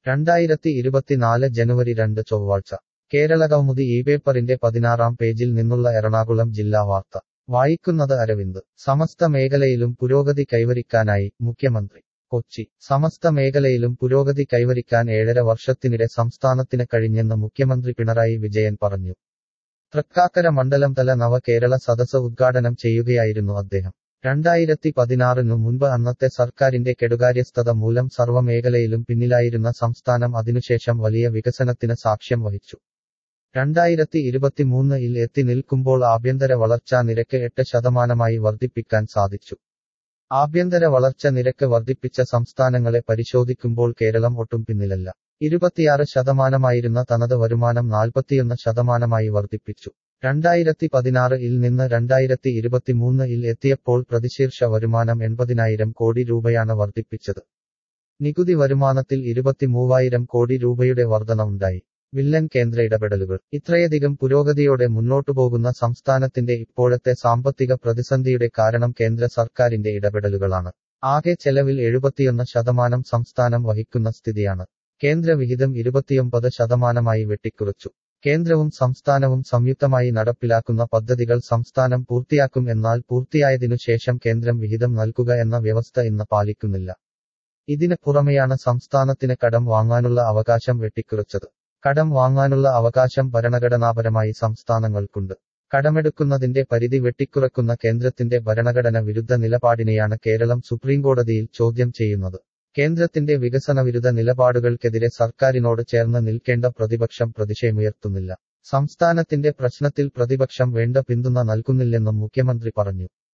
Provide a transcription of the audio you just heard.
രണ്ടായിരത്തി ഇരുപത്തിനാല് ജനുവരി രണ്ട് ചൊവ്വാഴ്ച കേരളകൗമുദി ഈ പേപ്പറിന്റെ പതിനാറാം പേജിൽ നിന്നുള്ള എറണാകുളം ജില്ലാ വാർത്ത വായിക്കുന്നത് അരവിന്ദ് സമസ്ത മേഖലയിലും പുരോഗതി കൈവരിക്കാനായി മുഖ്യമന്ത്രി കൊച്ചി സമസ്ത മേഖലയിലും പുരോഗതി കൈവരിക്കാൻ ഏഴര വർഷത്തിനിടെ സംസ്ഥാനത്തിന് കഴിഞ്ഞെന്ന് മുഖ്യമന്ത്രി പിണറായി വിജയൻ പറഞ്ഞു തൃക്കാക്കര മണ്ഡലം തല നവകേരള സദസ് ഉദ്ഘാടനം ചെയ്യുകയായിരുന്നു അദ്ദേഹം രണ്ടായിരത്തി പതിനാറിനു മുൻപ് അന്നത്തെ സർക്കാരിന്റെ കെടുകാര്യസ്ഥത മൂലം സർവ്വമേഖലയിലും പിന്നിലായിരുന്ന സംസ്ഥാനം അതിനുശേഷം വലിയ വികസനത്തിന് സാക്ഷ്യം വഹിച്ചു രണ്ടായിരത്തി ഇരുപത്തിമൂന്നിൽ എത്തി നിൽക്കുമ്പോൾ ആഭ്യന്തര വളർച്ചാ നിരക്ക് എട്ട് ശതമാനമായി വർദ്ധിപ്പിക്കാൻ സാധിച്ചു ആഭ്യന്തര വളർച്ച നിരക്ക് വർദ്ധിപ്പിച്ച സംസ്ഥാനങ്ങളെ പരിശോധിക്കുമ്പോൾ കേരളം ഒട്ടും പിന്നിലല്ല ഇരുപത്തിയാറ് ശതമാനമായിരുന്ന തനത് വരുമാനം നാൽപ്പത്തിയൊന്ന് ശതമാനമായി വർദ്ധിപ്പിച്ചു രണ്ടായിരത്തി പതിനാറ് ഇൽ നിന്ന് രണ്ടായിരത്തി ഇരുപത്തിമൂന്ന് ഇൽ എത്തിയപ്പോൾ പ്രതിശീർഷ വരുമാനം എൺപതിനായിരം കോടി രൂപയാണ് വർദ്ധിപ്പിച്ചത് നികുതി വരുമാനത്തിൽ ഇരുപത്തിമൂവായിരം കോടി രൂപയുടെ വർധന ഉണ്ടായി വില്ലൻ കേന്ദ്ര ഇടപെടലുകൾ ഇത്രയധികം പുരോഗതിയോടെ മുന്നോട്ടു പോകുന്ന സംസ്ഥാനത്തിന്റെ ഇപ്പോഴത്തെ സാമ്പത്തിക പ്രതിസന്ധിയുടെ കാരണം കേന്ദ്ര സർക്കാരിന്റെ ഇടപെടലുകളാണ് ആകെ ചെലവിൽ എഴുപത്തിയൊന്ന് ശതമാനം സംസ്ഥാനം വഹിക്കുന്ന സ്ഥിതിയാണ് കേന്ദ്ര വിഹിതം ഇരുപത്തിയൊമ്പത് ശതമാനമായി വെട്ടിക്കുറച്ചു കേന്ദ്രവും സംസ്ഥാനവും സംയുക്തമായി നടപ്പിലാക്കുന്ന പദ്ധതികൾ സംസ്ഥാനം പൂർത്തിയാക്കും എന്നാൽ പൂർത്തിയായതിനു ശേഷം കേന്ദ്രം വിഹിതം നൽകുക എന്ന വ്യവസ്ഥ ഇന്ന് പാലിക്കുന്നില്ല ഇതിന് പുറമെയാണ് സംസ്ഥാനത്തിന് കടം വാങ്ങാനുള്ള അവകാശം വെട്ടിക്കുറച്ചത് കടം വാങ്ങാനുള്ള അവകാശം ഭരണഘടനാപരമായി സംസ്ഥാനങ്ങൾക്കുണ്ട് കടമെടുക്കുന്നതിന്റെ പരിധി വെട്ടിക്കുറക്കുന്ന കേന്ദ്രത്തിന്റെ ഭരണഘടന വിരുദ്ധ നിലപാടിനെയാണ് കേരളം സുപ്രീംകോടതിയിൽ ചോദ്യം ചെയ്യുന്നത് കേന്ദ്രത്തിന്റെ വികസനവിരുദ്ധ നിലപാടുകൾക്കെതിരെ സർക്കാരിനോട് ചേർന്ന് നിൽക്കേണ്ട പ്രതിപക്ഷം പ്രതിഷേധമുയർത്തുന്നില്ല സംസ്ഥാനത്തിന്റെ പ്രശ്നത്തിൽ പ്രതിപക്ഷം വേണ്ട പിന്തുണ നൽകുന്നില്ലെന്നും മുഖ്യമന്ത്രി പറഞ്ഞു